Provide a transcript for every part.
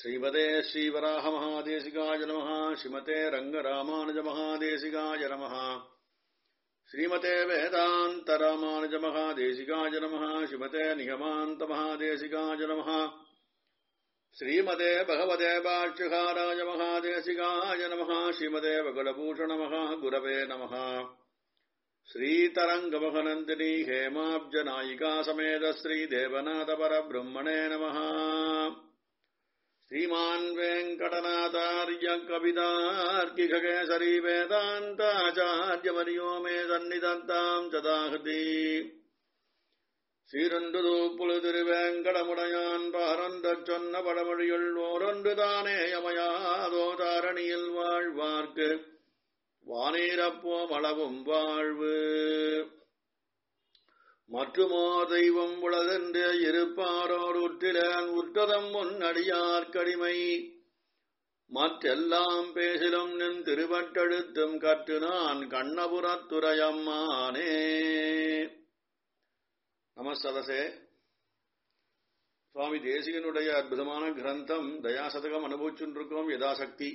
श्रीमते श्रीवराहमहादेशिकाय नमः श्रीमते रङ्गरामानुजमहादेशिकाय नमः श्रीमते वेदान्तरामानुजमहादेशिकाय नमः श्रीमते निगमान्तमहादेशिकाय नमः श्रीमते भगवते बाष्यकाराय महादेशिकाय नमः श्रीमते वकुलभूषणमः गुरवे नमः श्रीतरङ्गमहनन्दिनी हेमाब्जनायिका समेत श्रीदेवनाथपरब्रह्मणे नमः श्रीमान् वेङ्कटनाथार्य कवितार्किखगेसरी वेदान्ताचार्यवर्यो मे सन्निधत्ताम् चदाहति சீரண்டுதோ புழுதிருவேங்கடமுடையான் பாரந்தச் சொன்ன படமொழியுள் ஓரொன்று தானே யமயாதோ தாரணியில் வாழ்வார்க்கு வானீரப்போம் அளவும் வாழ்வு மற்றுமோ தெய்வம் உளதென்று இருப்பாரோர் உற்றிலன் உற்றதம் முன்னடியார்க்கடிமை மற்றெல்லாம் பேசிலும் நின் திருவட்டெழுத்தும் கற்று நான் கண்ணபுரத்துறையம்மானே நமஸ்ததசே சுவாமி தேசிகனுடைய அற்புதமான கிரந்தம் தயாசதகம் அனுபவிச்சுருக்கோம் யதாசக்தி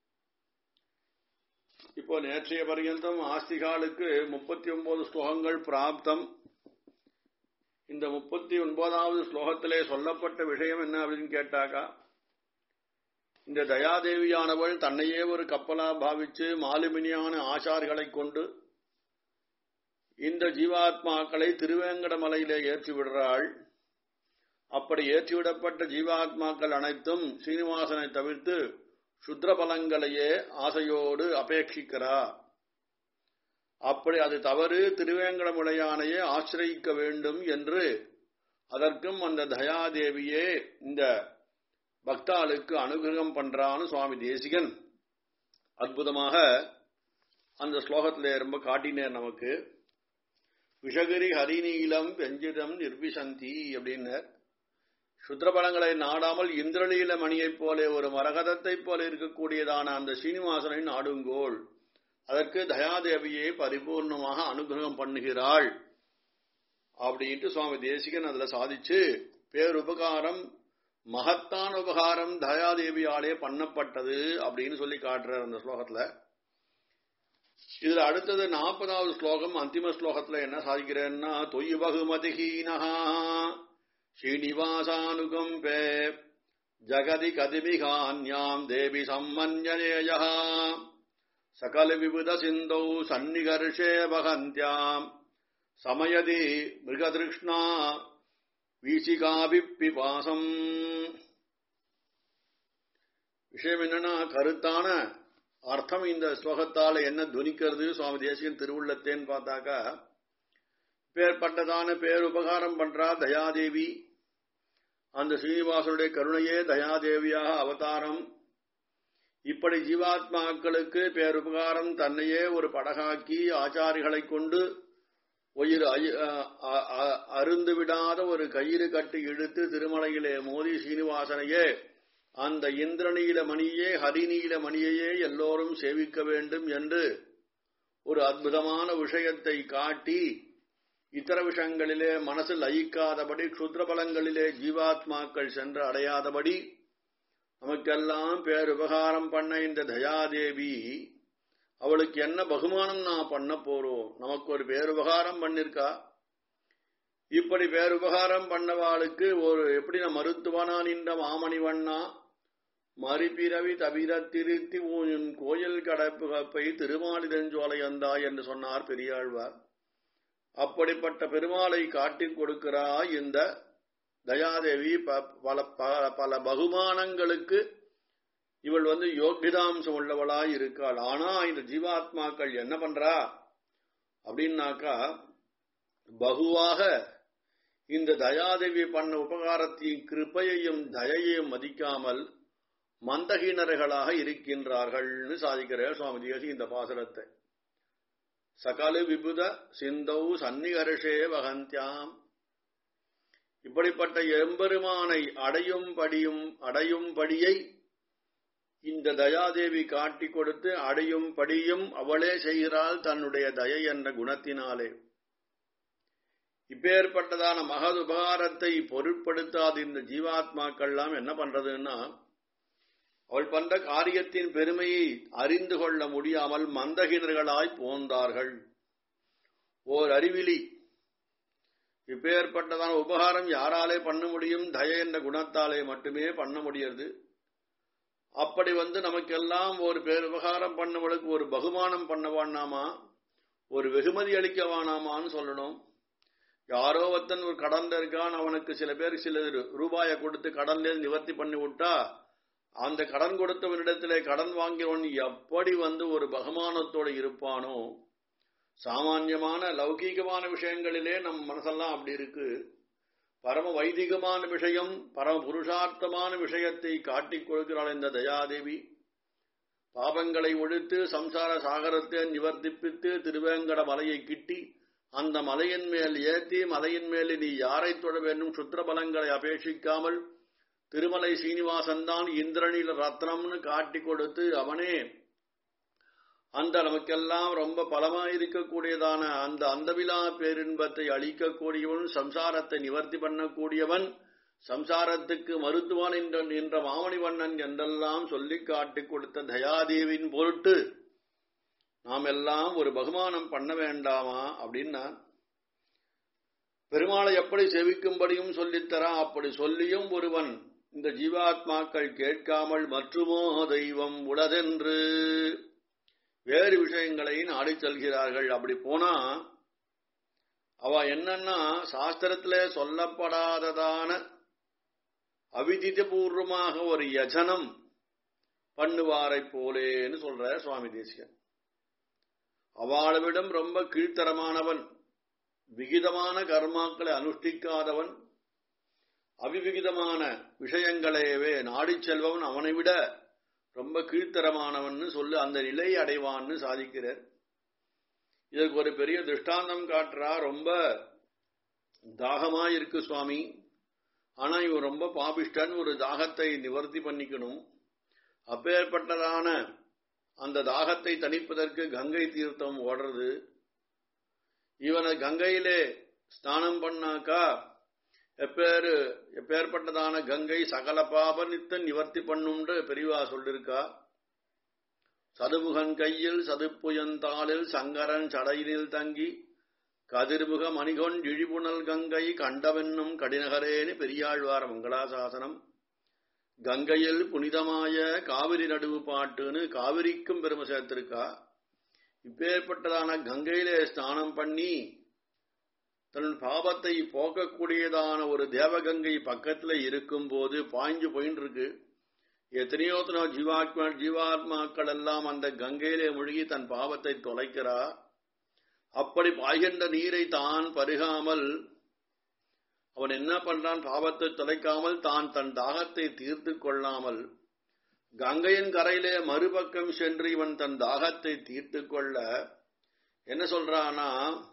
இப்போ நேற்றைய பர்யந்தம் ஆஸ்திகாலுக்கு முப்பத்தி ஒன்பது ஸ்லோகங்கள் பிராப்தம் இந்த முப்பத்தி ஒன்பதாவது ஸ்லோகத்திலே சொல்லப்பட்ட விஷயம் என்ன அப்படின்னு கேட்டாக்கா இந்த தயாதேவியானவள் தன்னையே ஒரு கப்பலா பாவிச்சு மாலுமினியான ஆச்சார்களை கொண்டு இந்த ஜீவாத்மாக்களை திருவேங்கடமலையிலே ஏற்றி விடுறாள் அப்படி ஏற்றிவிடப்பட்ட ஜீவாத்மாக்கள் அனைத்தும் சீனிவாசனை தவிர்த்து சுத்திர பலங்களையே ஆசையோடு அபேட்சிக்கிறா அப்படி அது தவறு திருவேங்கடமுடையானையே ஆசிரியிக்க வேண்டும் என்று அதற்கும் அந்த தயாதேவியே இந்த பக்தாளுக்கு அனுகிரகம் பண்றான்னு சுவாமி தேசிகன் அற்புதமாக அந்த ஸ்லோகத்திலே ரொம்ப காட்டினேர் நமக்கு விஷகிரி ஹரிநீலம் வெஞ்சிதம் நிர்விசந்தி அப்படின்னர் சுத்திரபலங்களை நாடாமல் இந்திரலீல மணியைப் போல ஒரு மரகதத்தைப் போல இருக்கக்கூடியதான அந்த சீனிவாசனை நாடுங்கோள் அதற்கு தயாதேவியை பரிபூர்ணமாக அனுகிரகம் பண்ணுகிறாள் அப்படின்ட்டு சுவாமி தேசிகன் அதுல சாதிச்சு பேருபகாரம் மகத்தான உபகாரம் தயாதேவியாலே பண்ணப்பட்டது அப்படின்னு சொல்லி காட்டுறார் அந்த ஸ்லோகத்துல இதுல அடுத்தது நாற்பதாவது ஸ்லோகம் அந்திம ஸ்லோகத்துல என்ன சாதிக்கிறேன்னா தொய் பகுமதிஹீனஹா ஸ்ரீனிவாசானுகம்பே ஜகதி கதிமிகான்யாம் தேவி சம்மன்யனேய சகல விபுத சிந்தௌ சன்னிகர்ஷே வகந்தியாம் சமயதி மிருகதிருஷ்ணா வீசிகாபிப்பிபாசம் விஷயம் என்னன்னா கருத்தான அர்த்தம் இந்த ஸ்லோகத்தால என்ன துணிக்கிறது சுவாமி தேசியன் திருவுள்ளத்தேன்னு பார்த்தாக்கா பேர்பட்டதான பேருபகாரம் பண்றா தயாதேவி அந்த ஸ்ரீனிவாசனுடைய கருணையே தயாதேவியாக அவதாரம் இப்படி ஜீவாத்மாக்களுக்கு பேருபகாரம் தன்னையே ஒரு படகாக்கி ஆச்சாரிகளை கொண்டு உயிர் அருந்து விடாத ஒரு கயிறு கட்டி இழுத்து திருமலையிலே மோதி சீனிவாசனையே அந்த இந்திரநீல மணியே ஹரிநீல மணியையே எல்லோரும் சேவிக்க வேண்டும் என்று ஒரு அற்புதமான விஷயத்தை காட்டி இத்தர விஷயங்களிலே மனசு லயிக்காதபடி க்ஷுத்ரபலங்களிலே ஜீவாத்மாக்கள் சென்று அடையாதபடி நமக்கெல்லாம் பேருபகாரம் பண்ண இந்த தயாதேவி அவளுக்கு என்ன பகுமானம் நான் பண்ண போறோம் நமக்கு ஒரு பேருபகாரம் பண்ணிருக்கா இப்படி பேருபகாரம் பண்ணவாளுக்கு ஒரு எப்படி நான் மருத்துவனா நின்ற மாமணிவண்ணா மறுபிறவி தவிர திருத்தி உன் கோயில் கடப்புகப்பை திருமாலிதஞ்சோலையந்தா என்று சொன்னார் பெரியாழ்வார் அப்படிப்பட்ட பெருமாளை காட்டிக் கொடுக்கிறா இந்த தயாதேவி பல பல பகுமானங்களுக்கு இவள் வந்து யோகிதாம்சம் உள்ளவளாய் இருக்காள் ஆனா இந்த ஜீவாத்மாக்கள் என்ன பண்றா அப்படின்னாக்கா பகுவாக இந்த தயாதேவி பண்ண உபகாரத்தையும் கிருப்பையையும் தயையையும் மதிக்காமல் மந்தகீனர்களாக இருக்கின்றார்கள்னு சாதிக்கிறார் சுவாமி தேசி இந்த பாசனத்தை சகல விபுத சிந்தௌ சன்னிகர்ஷே வகந்தியாம் இப்படிப்பட்ட எம்பெருமானை அடையும்படியும் அடையும்படியை இந்த தயாதேவி காட்டி கொடுத்து அடையும் படியும் அவளே செய்கிறாள் தன்னுடைய தயை என்ற குணத்தினாலே இப்பேற்பட்டதான மகது உபகாரத்தை பொருட்படுத்தாத இந்த ஜீவாத்மாக்கள்லாம் என்ன பண்றதுன்னா அவள் பண்ற காரியத்தின் பெருமையை அறிந்து கொள்ள முடியாமல் மந்தகினர்களாய் போந்தார்கள் ஓர் அறிவிலி இப்பேற்பட்டதான உபகாரம் யாராலே பண்ண முடியும் தய என்ற குணத்தாலே மட்டுமே பண்ண முடியாது அப்படி வந்து நமக்கெல்லாம் ஒரு பேர் உபகாரம் பண்ணவளுக்கு ஒரு பகுமானம் பண்ண வேணாமா ஒரு வெகுமதி அளிக்க வேணாமான்னு சொல்லணும் யாரோ ஒருத்தன் ஒரு கடன்ல இருக்கான் அவனுக்கு சில பேர் சில ரூபாயை கொடுத்து கடன்ல நிவர்த்தி பண்ணி விட்டா அந்த கடன் கொடுத்தவனிடத்திலே கடன் வாங்கியவன் எப்படி வந்து ஒரு பகுமானத்தோடு இருப்பானோ சாமான்யமான லௌகீகமான விஷயங்களிலே நம் மனசெல்லாம் அப்படி இருக்கு பரம வைதிகமான விஷயம் பரம புருஷார்த்தமான விஷயத்தை காட்டிக் கொடுக்கிறாள் இந்த தயாதேவி பாபங்களை ஒழித்து சம்சார சாகரத்தை நிவர்த்திப்பித்து திருவேங்கட மலையை கிட்டி அந்த மலையின் மேல் ஏற்றி மலையின் மேல் நீ யாரை தொட வேண்டும் சுத்திர பலங்களை அபேட்சிக்காமல் திருமலை சீனிவாசன் தான் இந்திரனில் ரத்னம்னு காட்டி கொடுத்து அவனே அந்த நமக்கெல்லாம் ரொம்ப பலமாயிருக்கக்கூடியதான அந்த அந்தவிழா பேரின்பத்தை அளிக்கக்கூடியவன் சம்சாரத்தை நிவர்த்தி பண்ணக்கூடியவன் சம்சாரத்துக்கு மருத்துவன் என்ற என்ற மாமணிவண்ணன் என்றெல்லாம் சொல்லி காட்டி கொடுத்த தயாதேவின் பொருட்டு நாம் எல்லாம் ஒரு பகுமானம் பண்ண வேண்டாமா அப்படின்னா பெருமாளை எப்படி செவிக்கும்படியும் சொல்லித்தரா அப்படி சொல்லியும் ஒருவன் இந்த ஜீவாத்மாக்கள் கேட்காமல் மற்றுமோ தெய்வம் உளதென்று வேறு விஷயங்களை நாடி செல்கிறார்கள் அப்படி போனா அவ என்னன்னா சாஸ்திரத்துல சொல்லப்படாததான அவிதித பூர்வமாக ஒரு யஜனம் பண்ணுவாரை போலேன்னு சொல்ற சுவாமி தேசிகன் அவளவிடம் ரொம்ப கீழ்த்தரமானவன் விகிதமான கர்மாக்களை அனுஷ்டிக்காதவன் அவிவிகிதமான விஷயங்களையவே நாடிச் செல்பவன் அவனை விட ரொம்ப கீழ்த்தரமானவன் சொல்லு அந்த நிலை அடைவான்னு சாதிக்கிறார் இதற்கு ஒரு பெரிய திருஷ்டாந்தம் காட்டுறா ரொம்ப தாகமா இருக்கு சுவாமி ஆனா இவன் ரொம்ப பாபிஷ்டன் ஒரு தாகத்தை நிவர்த்தி பண்ணிக்கணும் அப்பேற்பட்டதான அந்த தாகத்தை தணிப்பதற்கு கங்கை தீர்த்தம் ஓடுறது இவனை கங்கையிலே ஸ்நானம் பண்ணாக்கா எப்பேரு எப்பேற்பட்டதான கங்கை சகல பாபனித்த நிவர்த்தி பண்ணும்னு பெரியவா சொல்லிருக்கா சதுமுகன் கையில் சதுப்புயந்தாளில் சங்கரன் சடையினில் தங்கி கதிர்முக மணிகொன் இழிபுணல் கங்கை கண்டவென்னும் கடினகரேனு பெரியாழ்வார் மங்களாசாசனம் கங்கையில் புனிதமாய காவிரி நடுவு பாட்டுன்னு காவிரிக்கும் பெருமை சேர்த்திருக்கா இப்பேற்பட்டதான கங்கையிலே ஸ்நானம் பண்ணி தன் பாவத்தை போக்கக்கூடியதான ஒரு தேவகங்கை பக்கத்துல இருக்கும் போது பாய்ஞ்சு போயின்னு இருக்கு எத்தனையோ ஜீவாத்மா ஜீவாத்மாக்கள் எல்லாம் அந்த கங்கையிலே மூழ்கி தன் பாவத்தை தொலைக்கிறா அப்படி பாய்கின்ற நீரை தான் பருகாமல் அவன் என்ன பண்றான் பாவத்தை தொலைக்காமல் தான் தன் தாகத்தை தீர்த்து கொள்ளாமல் கங்கையின் கரையிலே மறுபக்கம் சென்று இவன் தன் தாகத்தை தீர்த்து கொள்ள என்ன சொல்றானா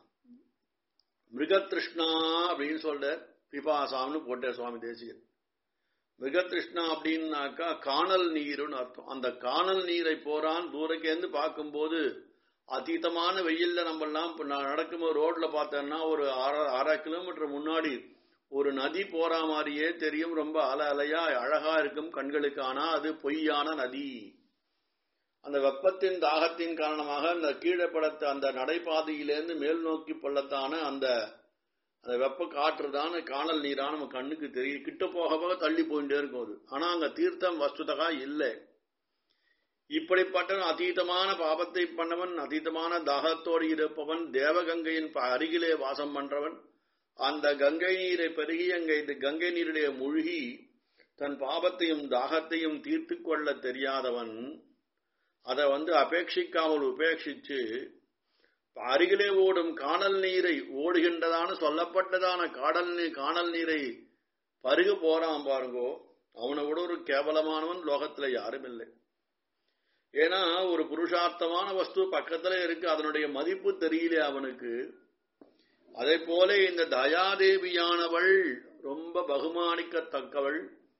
மிருகத்ருஷ்ணா அப்படின்னு சொல்ற பிபாசாம்னு போட்ட சுவாமி தேசியன் மிருகத்ருஷ்ணா அப்படின்னாக்கா காணல் நீருன்னு அர்த்தம் அந்த காணல் நீரை போறான் தூரக்கேந்து பார்க்கும்போது அதீதமான வெயில்ல நம்ம எல்லாம் நடக்கும்போது ரோட்ல பார்த்தோம்னா ஒரு அரை அரை கிலோமீட்டர் முன்னாடி ஒரு நதி போற மாதிரியே தெரியும் ரொம்ப அல அலையா அழகா இருக்கும் கண்களுக்கு ஆனா அது பொய்யான நதி அந்த வெப்பத்தின் தாகத்தின் காரணமாக அந்த கீழே படத்த அந்த நடைபாதையிலேருந்து மேல் நோக்கி பள்ளத்தான அந்த அந்த வெப்ப காற்றுதான காணல் நீரா நம்ம கண்ணுக்கு தெரியும் கிட்ட போக போக தள்ளி போயிட்டே இருக்கும் அது ஆனா அங்க தீர்த்தம் வஸ்துதகா இல்லை இப்படிப்பட்ட அதீதமான பாபத்தை பண்ணவன் அதீதமான தாகத்தோடு இருப்பவன் தேவகங்கையின் அருகிலே வாசம் பண்றவன் அந்த கங்கை நீரை பெருகி அங்கே இந்த கங்கை நீரிலே மூழ்கி தன் பாபத்தையும் தாகத்தையும் தீர்த்து கொள்ள தெரியாதவன் அதை வந்து அபேட்சிக்காமல் உபேட்சிச்சு அருகிலே ஓடும் காணல் நீரை ஓடுகின்றதான சொல்லப்பட்டதான காடல் நீர் காணல் நீரை பருக போறான் பாருங்கோ அவனை விட ஒரு கேவலமானவன் லோகத்துல யாரும் இல்லை ஏன்னா ஒரு புருஷார்த்தமான வஸ்து பக்கத்துல இருக்கு அதனுடைய மதிப்பு தெரியல அவனுக்கு அதே போல இந்த தயாதேவியானவள் ரொம்ப பகுமானிக்கத்தக்கவள்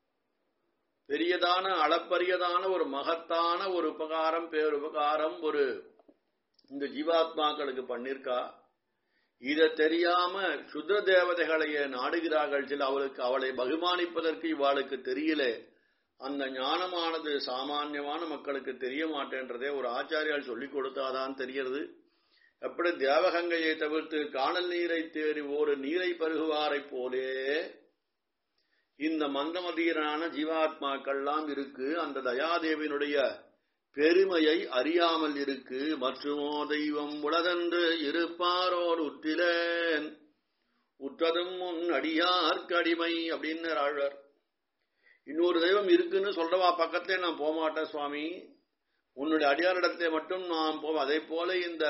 பெரியதான அளப்பரியதான ஒரு மகத்தான ஒரு உபகாரம் பேருபகாரம் ஒரு இந்த ஜீவாத்மாக்களுக்கு பண்ணிருக்கா இத தெரியாம சுத்ர தேவதைகளையே நாடுகிறார்கள் சில அவளுக்கு அவளை பகுமானிப்பதற்கு இவாளுக்கு தெரியல அந்த ஞானமானது சாமானியமான மக்களுக்கு தெரிய மாட்டேன்றதே ஒரு ஆச்சாரியால் சொல்லிக் கொடுத்தாதான் தெரிகிறது எப்படி தேவகங்கையை தவிர்த்து காணல் நீரை தேடி ஒரு நீரை பருகுவாரைப் போலே இந்த மந்தமதீரான ஜீவாத்மாக்கள்லாம் இருக்கு அந்த தயாதேவியினுடைய பெருமையை அறியாமல் இருக்கு மற்றுமோ தெய்வம் உலகென்று இருப்பாரோடு உற்றிலேன் உற்றதும் முன் அடியார்க்கடிமை அப்படின்னு ஆழ்வார் இன்னொரு தெய்வம் இருக்குன்னு சொல்றவா பக்கத்திலே நான் போக மாட்டேன் சுவாமி உன்னுடைய அடியாரிடத்தை மட்டும் நான் போவேன் அதே போல இந்த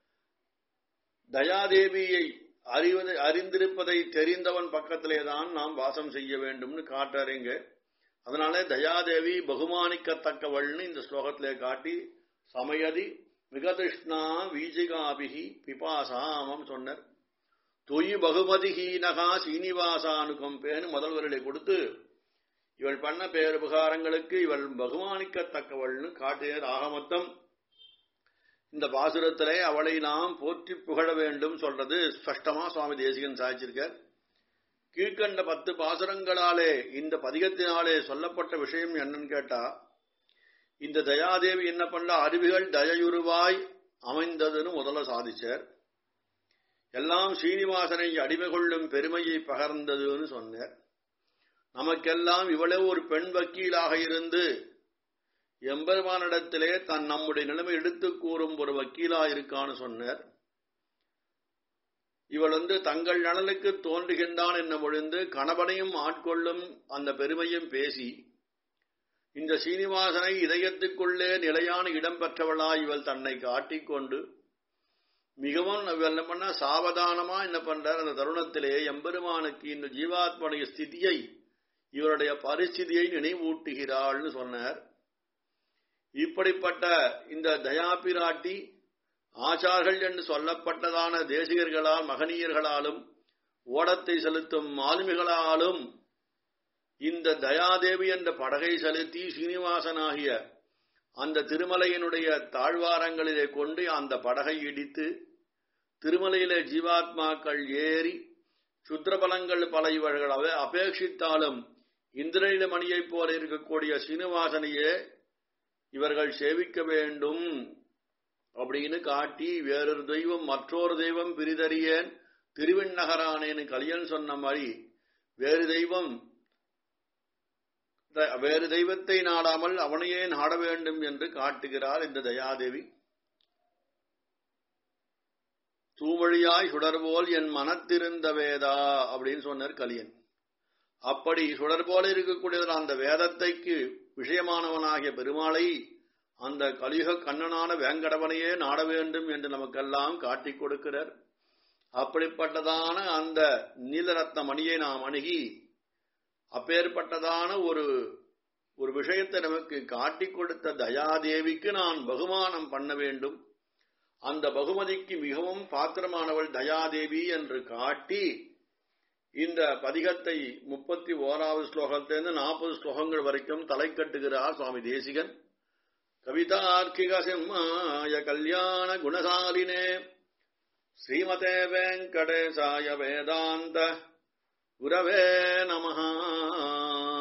தயாதேவியை அறிவதை அறிந்திருப்பதை தெரிந்தவன் பக்கத்திலே தான் நாம் வாசம் செய்ய வேண்டும்னு காட்டுறீங்க அதனால தயாதேவி பகுமானிக்கத்தக்கவள்னு இந்த ஸ்லோகத்திலே காட்டி சமயதி மிகதிஷ்ணா வீஜிகாபிகி பிபாசாமம் சொன்னார் தொய் பகுமதிஹீனகா சீனிவாசானுகம்பேன்னு முதல் வரிலை கொடுத்து இவள் பண்ண பேருபகாரங்களுக்கு இவள் பகுமானிக்கத்தக்கவள்னு காட்டினர் ஆக மொத்தம் இந்த பாசுரத்திலே அவளை நாம் போற்றி புகழ வேண்டும் சொல்றது ஸ்பஷ்டமா சுவாமி தேசிகன் சாதிச்சிருக்கார் கீழ்கண்ட பத்து பாசுரங்களாலே இந்த பதிகத்தினாலே சொல்லப்பட்ட விஷயம் என்னன்னு கேட்டா இந்த தயாதேவி என்ன பண்ண அருவிகள் தயயுருவாய் அமைந்ததுன்னு முதல்ல சாதிச்சார் எல்லாம் ஸ்ரீனிவாசனை அடிமை கொள்ளும் பெருமையை பகர்ந்ததுன்னு சொன்னார் நமக்கெல்லாம் இவ்வளவு ஒரு பெண் வக்கீலாக இருந்து எம்பெருமானிடத்திலே தன் நம்முடைய நிலைமை எடுத்து கூறும் ஒரு வக்கீலா இருக்கான்னு சொன்னார் இவள் வந்து தங்கள் நலனுக்கு தோன்றுகின்றான் என்ன பொழுது கணவனையும் ஆட்கொள்ளும் அந்த பெருமையும் பேசி இந்த சீனிவாசனை இதயத்துக்குள்ளே நிலையான இடம் பெற்றவளாய் இவள் தன்னை காட்டிக்கொண்டு மிகவும் என்ன பண்ண சாவதானமா என்ன பண்றார் அந்த தருணத்திலே எம்பெருமானுக்கு இந்த ஜீவாத்மனுடைய ஸ்திதியை இவருடைய பரிஸ்திதியை நினைவூட்டுகிறாள்னு சொன்னார் இப்படிப்பட்ட இந்த தயாபிராட்டி ஆச்சார்கள் என்று சொல்லப்பட்டதான தேசிகர்களால் மகனீயர்களாலும் ஓடத்தை செலுத்தும் மாலுமிகளாலும் இந்த தயாதேவி என்ற படகை செலுத்தி சீனிவாசனாகிய அந்த திருமலையினுடைய தாழ்வாரங்களிலே கொண்டு அந்த படகை இடித்து திருமலையிலே ஜீவாத்மாக்கள் ஏறி சுத்திரபலங்கள் பல இவர்கள் அபேட்சித்தாலும் இந்திரனில மணியைப் போல இருக்கக்கூடிய சீனிவாசனையே இவர்கள் சேவிக்க வேண்டும் அப்படின்னு காட்டி வேறொரு தெய்வம் மற்றொரு தெய்வம் பிரிதறியேன் திருவிண்ணகரானேன்னு கலியன் சொன்ன மாதிரி வேறு தெய்வம் வேறு தெய்வத்தை நாடாமல் அவனையே நாட வேண்டும் என்று காட்டுகிறார் இந்த தயாதேவி தூவழியாய் சுடர்போல் என் மனத்திருந்த வேதா அப்படின்னு சொன்னார் கலியன் அப்படி சுடர் போல இருக்கக்கூடிய அந்த வேதத்தைக்கு விஷயமானவனாகிய பெருமாளை அந்த கலியுக கண்ணனான வேங்கடவனையே நாட வேண்டும் என்று நமக்கெல்லாம் காட்டிக் கொடுக்கிறார் அப்படிப்பட்டதான அந்த நீலரத்ன மணியை நாம் அணுகி அப்பேற்பட்டதான ஒரு ஒரு விஷயத்தை நமக்கு காட்டிக் கொடுத்த தயாதேவிக்கு நான் பகுமானம் பண்ண வேண்டும் அந்த பகுமதிக்கு மிகவும் பாத்திரமானவள் தயாதேவி என்று காட்டி இந்த பதிகத்தை முப்பத்தி ஓராவது ஸ்லோகத்திலிருந்து நாற்பது ஸ்லோகங்கள் வரைக்கும் தலை கட்டுகிறார் சுவாமி தேசிகன் கவிதார்க்கிக சிம்மாய கல்யாண குணசாலினே ஸ்ரீமதே வெங்கடேசாய வேதாந்த குரவே நமஹா